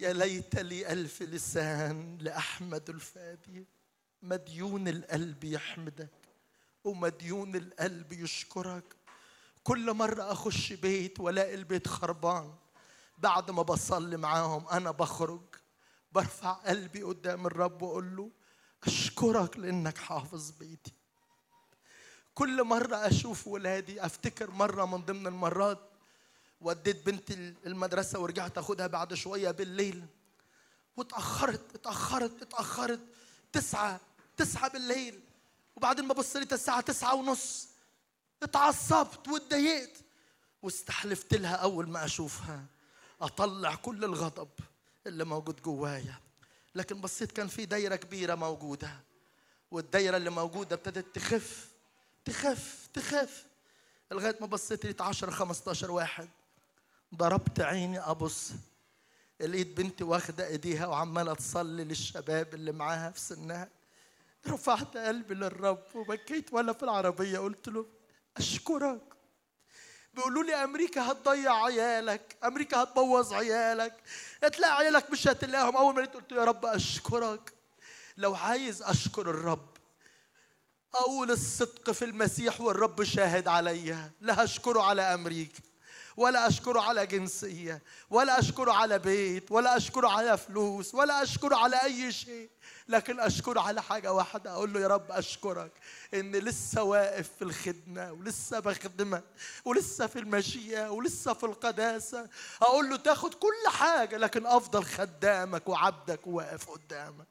يا ليت لي ألف لسان لأحمد الفادي مديون القلب يحمدك ومديون القلب يشكرك كل مرة أخش بيت ولاقي البيت خربان بعد ما بصلي معاهم أنا بخرج برفع قلبي قدام الرب وأقول له أشكرك لأنك حافظ بيتي كل مرة أشوف ولادي أفتكر مرة من ضمن المرات وديت بنتي المدرسة ورجعت أخدها بعد شوية بالليل واتأخرت اتأخرت اتأخرت تسعة تسعة بالليل وبعدين ببص لقيت الساعة تسعة ونص اتعصبت واتضايقت واستحلفت لها أول ما أشوفها أطلع كل الغضب اللي موجود جوايا لكن بصيت كان في دايرة كبيرة موجودة والدايرة اللي موجودة ابتدت تخف تخف تخف لغاية ما بصيت لقيت 10 15 واحد ضربت عيني أبص لقيت بنتي واخدة إيديها وعمالة تصلي للشباب اللي معاها في سنها رفعت قلبي للرب وبكيت وأنا في العربية قلت له أشكرك بيقولوا لي امريكا هتضيع عيالك امريكا هتبوظ عيالك هتلاقي عيالك مش هتلاقيهم اول ما لقيت قلت يا رب اشكرك لو عايز اشكر الرب اقول الصدق في المسيح والرب شاهد عليا لا هشكره على امريكا ولا اشكره على جنسيه ولا اشكره على بيت ولا اشكره على فلوس ولا اشكره على اي شيء لكن اشكره على حاجه واحده اقول له يا رب اشكرك ان لسه واقف في الخدمه ولسه بخدمك ولسه في المشيئه ولسه في القداسه اقول له تاخد كل حاجه لكن افضل خدامك وعبدك واقف قدامك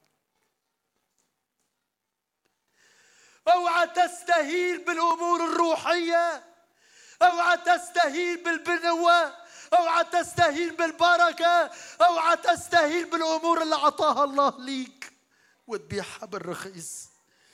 اوعى تستهين بالامور الروحيه اوعى تستهين بالبنوه اوعى تستهين بالبركه اوعى تستهين بالامور اللي عطاها الله ليك وتبيعها بالرخيص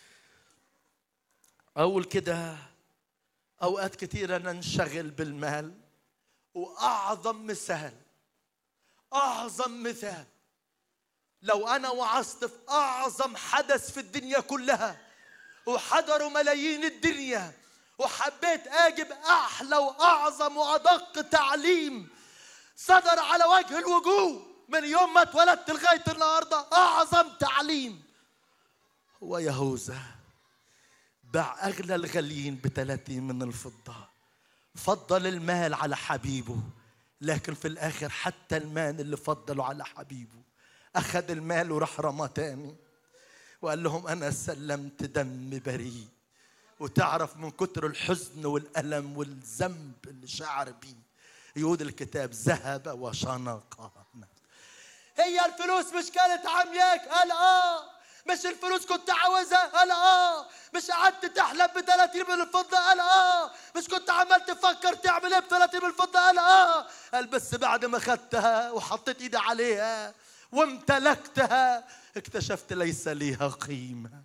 اقول كده اوقات كثيره ننشغل بالمال واعظم مثال اعظم مثال لو انا وعظت في اعظم حدث في الدنيا كلها وحضروا ملايين الدنيا وحبيت اجيب احلى واعظم وادق تعليم صدر على وجه الوجوه من يوم ما اتولدت لغايه النهارده اعظم تعليم هو يهوذا باع اغلى الغاليين بثلاثين من الفضه فضل المال على حبيبه لكن في الاخر حتى المال اللي فضله على حبيبه اخذ المال وراح رماه تاني وقال لهم انا سلمت دم بريء وتعرف من كتر الحزن والالم والذنب اللي شعر بيه يقول الكتاب ذهب وشنق هي الفلوس مش كانت عمياك قال اه مش الفلوس كنت عاوزها قال اه مش قعدت تحلم ب 30 من الفضه قال اه مش كنت عمال تفكر تعمل ايه ب 30 من الفضه قال اه قال بس بعد ما خدتها وحطيت ايدي عليها وامتلكتها اكتشفت ليس ليها قيمه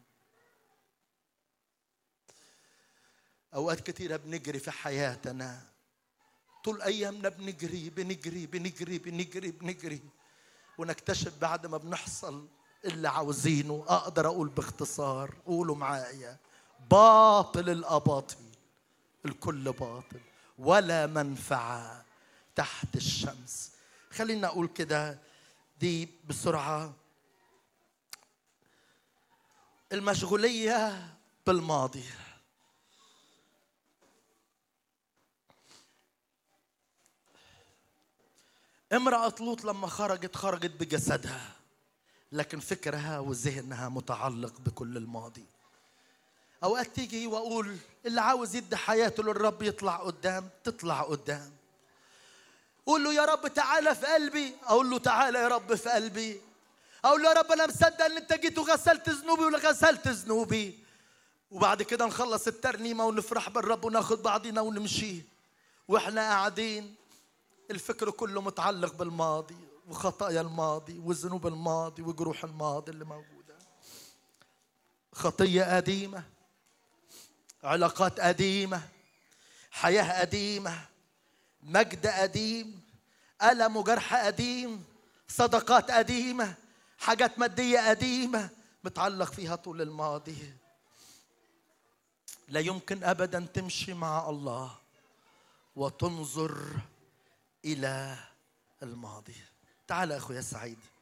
اوقات كثيره بنجري في حياتنا طول ايامنا بنجري بنجري بنجري بنجري بنجري ونكتشف بعد ما بنحصل اللي عاوزينه اقدر اقول باختصار قولوا معايا باطل الاباطيل الكل باطل ولا منفعه تحت الشمس خلينا اقول كده دي بسرعه المشغوليه بالماضي امرأة لوط لما خرجت خرجت بجسدها لكن فكرها وذهنها متعلق بكل الماضي اوقات تيجي واقول اللي عاوز يدي حياته للرب يطلع قدام تطلع قدام قول له يا رب تعالى في قلبي اقول له تعالى يا رب في قلبي اقول له يا رب انا مصدق ان انت جيت وغسلت ذنوبي ولا غسلت ذنوبي وبعد كده نخلص الترنيمه ونفرح بالرب وناخد بعضينا ونمشي واحنا قاعدين الفكر كله متعلق بالماضي وخطايا الماضي وذنوب الماضي وجروح الماضي اللي موجودة خطية قديمة علاقات قديمة حياة قديمة مجد قديم ألم وجرح قديم صدقات قديمة حاجات مادية قديمة متعلق فيها طول الماضي لا يمكن أبدا تمشي مع الله وتنظر الى الماضي تعال أخويا سعيد